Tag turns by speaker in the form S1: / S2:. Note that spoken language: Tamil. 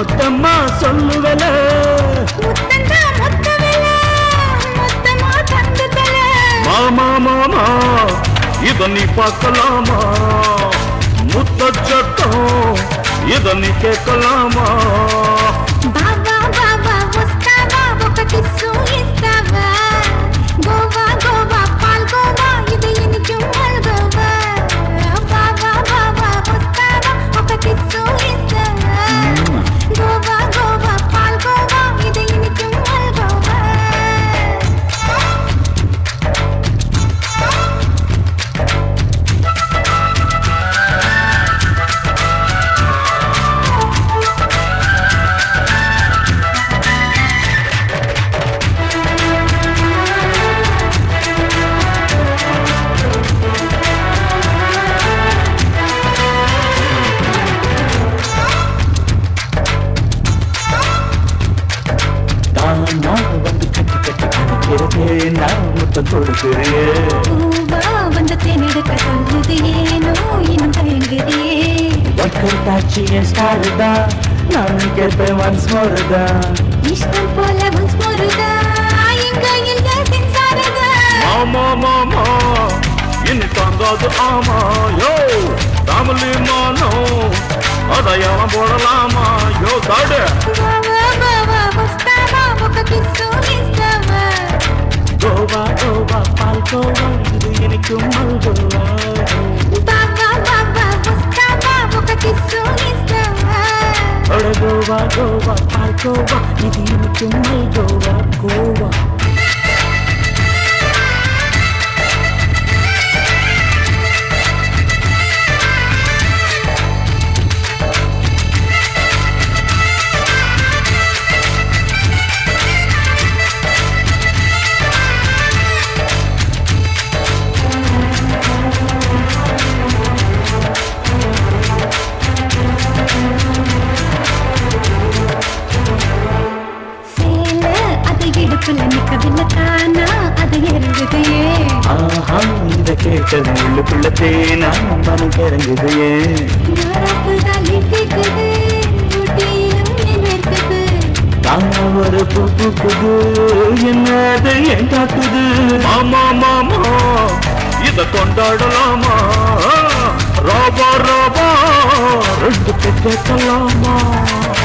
S1: மொத்தமா சொல்லுவல
S2: முத்தந்தா மொத்த விலை மொத்தமா தந்ததல
S1: மாமா மாமா இத நீ பார்க்கலாமா முத்த சட்டம் இத நீ கேட்கலாமா
S2: బావా బావా వస్తావా ఒక కిస్సు ఇస్తావా గోవా గోవా పాల్గోవా ఇది ఇనికి మల్గోవా బావా బావా వస్తావా ఒక కిస్సు ఇస్తావా గోవా గోవా పాల్గోవా ఇది ఇనికి మల్గోవా
S1: தானா வந்து கட்டி கட்டி அணைக்கிறதே நான் முத்தம் கொடுக்கிறேன்
S2: பூவா வந்து தேனெடுக்க சொல்லுது ஏனோ இன்னும் தயங்குதே
S1: ஒர்க்கவுட் என் ஸ்டார் தான் நான் கேட்பேன் ஒன்ஸ் மோர் தான்
S2: இஷ்டம் போல ஒன்ஸ் மோருதா இங்க இல்ல சென்சாரதா
S1: மாமா மாமா இனி தாங்காது ஆமா யோ தாமலி மானோ அதையெல்லாம் போடலாமா யோ தாடு
S2: బావా బావా వస్తావా ఒక కిస్సు ఇస్తావా
S1: கோவா கோவா பால்கோவா இது எனக்கு மல்கோவா
S2: బావా బావా వస్తావా ఒక కిస్సు ఇస్తావా
S1: அட கோவா கோவா பால்கோவா இது எனக்கு மல்கோவா கோவா
S2: சேல அது இடுப்புல நிக்கவில்லை தானா அது இறங்குதையே
S1: ஆஹா இந்த கேட்டது உள்ளுக்குள்ள தேனா மனம் கிறங்குது ஏன்
S2: யாராப்புதான் கேக்குது ஊட்டியிலும் என்ன இருக்குது
S1: தாங்க ஒரு பூ பூக்குது என்னது ஏன் காக்குது மாமா மாமா இத கொண்டாடலாமா ராபா ராபா ரெண்டு பேர் கேட்கலாமா